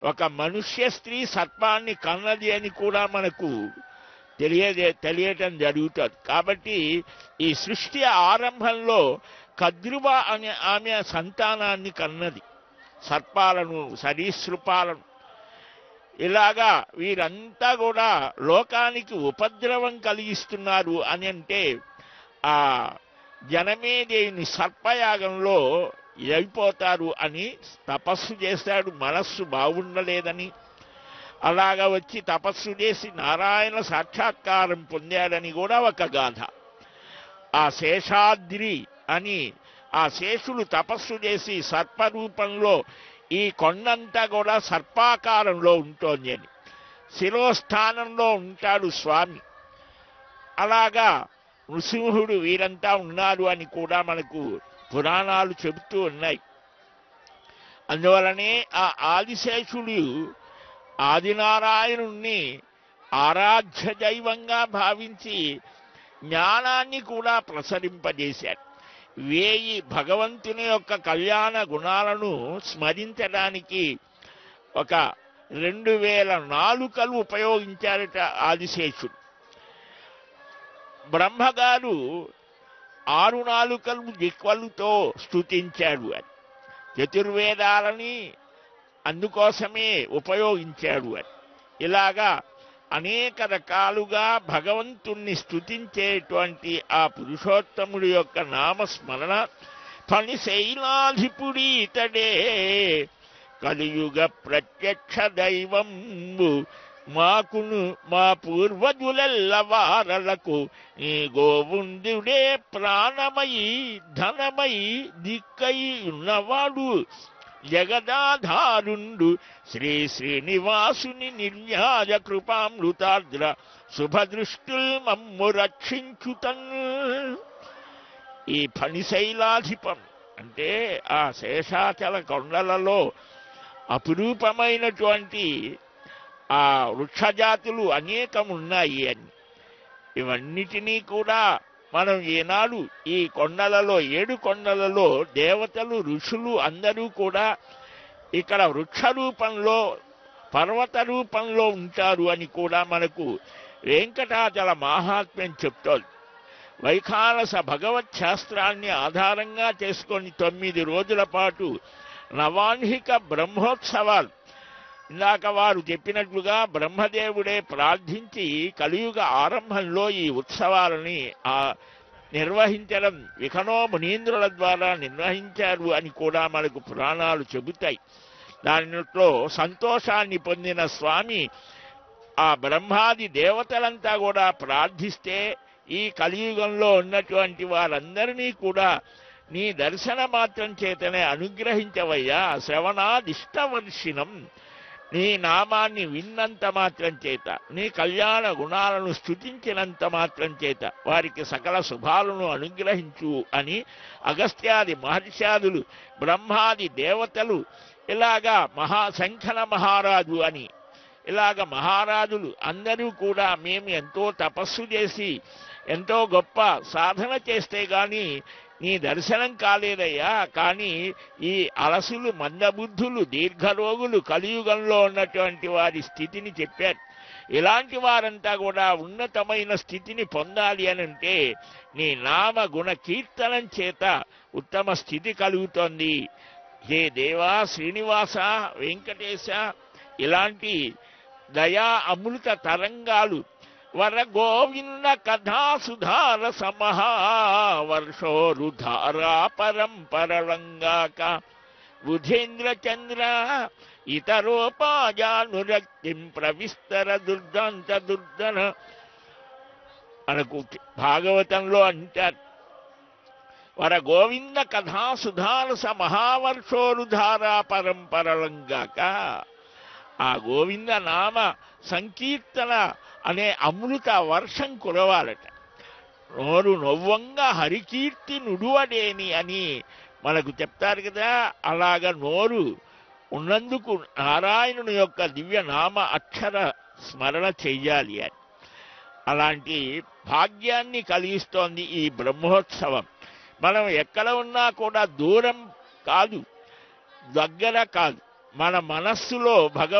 ఒక మనుష్య స్త్రీ సర్పాన్ని కన్నది అని కూడా మనకు తెలియజే తెలియటం జరుగుతుంది కాబట్టి ఈ సృష్టి ఆరంభంలో కద్రువ అనే ఆమె సంతానాన్ని కన్నది సర్పాలను సరీసృపాలను ఇలాగా వీరంతా కూడా లోకానికి ఉపద్రవం కలిగిస్తున్నారు అని అంటే ఆ జనమేదేవిని సర్పయాగంలో అయిపోతారు అని తపస్సు చేశాడు మనస్సు బాగుండలేదని అలాగా వచ్చి తపస్సు చేసి నారాయణ సాక్షాత్కారం పొందాడని కూడా ఒక గాథ ఆ శేషాద్రి అని ఆ శేషులు తపస్సు చేసి సర్పరూపంలో ఈ కొండంతా కూడా సర్పాకారంలో ఉంటోంది అని శిరోస్థానంలో ఉంటాడు స్వామి అలాగా నృసింహుడు వీరంతా ఉన్నారు అని కూడా మనకు పురాణాలు చెబుతూ ఉన్నాయి అందువలనే ఆ ఆదిశేషుడు ఆదినారాయణుణ్ణి ఆరాధ్య దైవంగా భావించి జ్ఞానాన్ని కూడా ప్రసరింపజేశాడు వేయి భగవంతుని యొక్క కళ్యాణ గుణాలను స్మరించడానికి ఒక రెండు వేల నాలుకలు ఉపయోగించారట ఆదిశేషుడు బ్రహ్మగారు ఆరు నాలుకలు దిక్వలుతో స్తుతించాడు అని చతుర్వేదాలని అందుకోసమే ఉపయోగించాడు అని ఇలాగా అనేక రకాలుగా భగవంతుణ్ణి స్తుతించేటువంటి ఆ పురుషోత్తముడి యొక్క నామస్మరణ పని శైలాధిపుడి ఇతడే కలియుగ ప్రత్యక్ష దైవంబు మాకును మా పూర్వజులెల్ల వారలకు ఈ గోవుందుడే ప్రాణమయి ధనమయి దిక్కై ఉన్నవాడు జగదాధారుండు శ్రీ శ్రీనివాసుని నిర్యాజ కృపామృతాద్ర శుభదృష్టుల్ మమ్ము రక్షించుతన్ ఈ ఫణిశైలాధిపం అంటే ఆ శేషాచల కొండలలో అపురూపమైనటువంటి ఆ వృక్షజాతులు అనేకం ఉన్నాయి అని ఇవన్నిటినీ కూడా మనం ఈనాడు ఈ కొండలలో ఏడు కొండలలో దేవతలు ఋషులు అందరూ కూడా ఇక్కడ వృక్ష రూపంలో పర్వత రూపంలో ఉంటారు అని కూడా మనకు వెంకటాచల మహాత్మ్యం చెప్తోంది వైఖానస భగవత్ శాస్త్రాన్ని ఆధారంగా చేసుకొని తొమ్మిది రోజుల పాటు నవాన్హిక బ్రహ్మోత్సవాలు ఇందాక వారు చెప్పినట్లుగా బ్రహ్మదేవుడే ప్రార్థించి కలియుగ ఆరంభంలో ఈ ఉత్సవాలని ఆ నిర్వహించడం విఖనో మునీంద్రుల ద్వారా నిర్వహించారు అని కూడా మనకు పురాణాలు చెబుతాయి దానిలో సంతోషాన్ని పొందిన స్వామి ఆ బ్రహ్మాది దేవతలంతా కూడా ప్రార్థిస్తే ఈ కలియుగంలో ఉన్నటువంటి వారందరినీ కూడా నీ దర్శన మాత్రం చేతనే అనుగ్రహించవయ్యా శ్రవణాదిష్టవర్షిణం నీ నామాన్ని విన్నంత మాత్రం చేత నీ కళ్యాణ గుణాలను స్థుతించినంత మాత్రం చేత వారికి సకల శుభాలను అనుగ్రహించు అని అగస్త్యాది మహర్షాదులు బ్రహ్మాది దేవతలు ఇలాగా మహా శంఖన మహారాజు అని ఇలాగ మహారాజులు అందరూ కూడా మేము ఎంతో తపస్సు చేసి ఎంతో గొప్ప సాధన చేస్తే గాని నీ దర్శనం కాలేదయ్యా కానీ ఈ అలసులు మందబుద్ధులు దీర్ఘరోగులు కలియుగంలో ఉన్నటువంటి వారి స్థితిని చెప్పారు ఇలాంటి వారంతా కూడా ఉన్నతమైన స్థితిని పొందాలి అని అంటే నీ నామ గుణ కీర్తనం చేత ఉత్తమ స్థితి కలుగుతోంది హే దేవా శ్రీనివాస వెంకటేశ ఇలాంటి దయా అమృత తరంగాలు వర గోవింద కథా సుధార సమహావర్షోరుధారా పరంపరలంగాక బుధేంద్ర చంద్ర ఇతరోపాజానురక్తిం ప్రవిస్తర దుర్దాంత దుర్దన మనకు భాగవతంలో అంటారు వర గోవింద కథా సుధారస మహావర్షోరుధారా పరంపరలంగాక ఆ గోవింద నామ సంకీర్తన అనే అమృత వర్షం కురవాలట నోరు నవ్వంగా హరికీర్తి నుడువడేని అని మనకు చెప్తారు కదా అలాగ నోరు ఉన్నందుకు నారాయణుని యొక్క దివ్య నామ అక్షర స్మరణ చెయ్యాలి అని అలాంటి భాగ్యాన్ని కలిగిస్తోంది ఈ బ్రహ్మోత్సవం మనం ఎక్కడ ఉన్నా కూడా దూరం కాదు దగ్గర కాదు మన మనస్సులో భగ